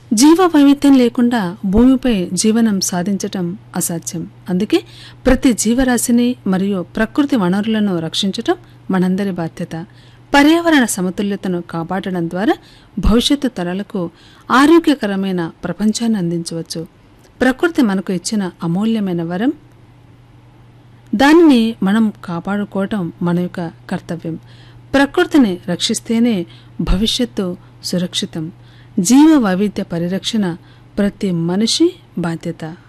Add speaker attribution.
Speaker 1: జీవ వైవిధ్యం లేకుండా భూమిపై జీవనం సాధించటం అసాధ్యం అందుకే ప్రతి జీవరాశిని మరియు ప్రకృతి వనరులను రక్షించటం మనందరి బాధ్యత పర్యావరణ సమతుల్యతను కాపాడడం ద్వారా భవిష్యత్తు తరాలకు ఆరోగ్యకరమైన ప్రపంచాన్ని అందించవచ్చు ప్రకృతి మనకు ఇచ్చిన అమూల్యమైన వరం దానిని మనం కాపాడుకోవటం మన యొక్క కర్తవ్యం ప్రకృతిని రక్షిస్తేనే భవిష్యత్తు సురక్షితం జీవ వైవిధ్య పరిరక్షణ ప్రతి మనిషి బాధ్యత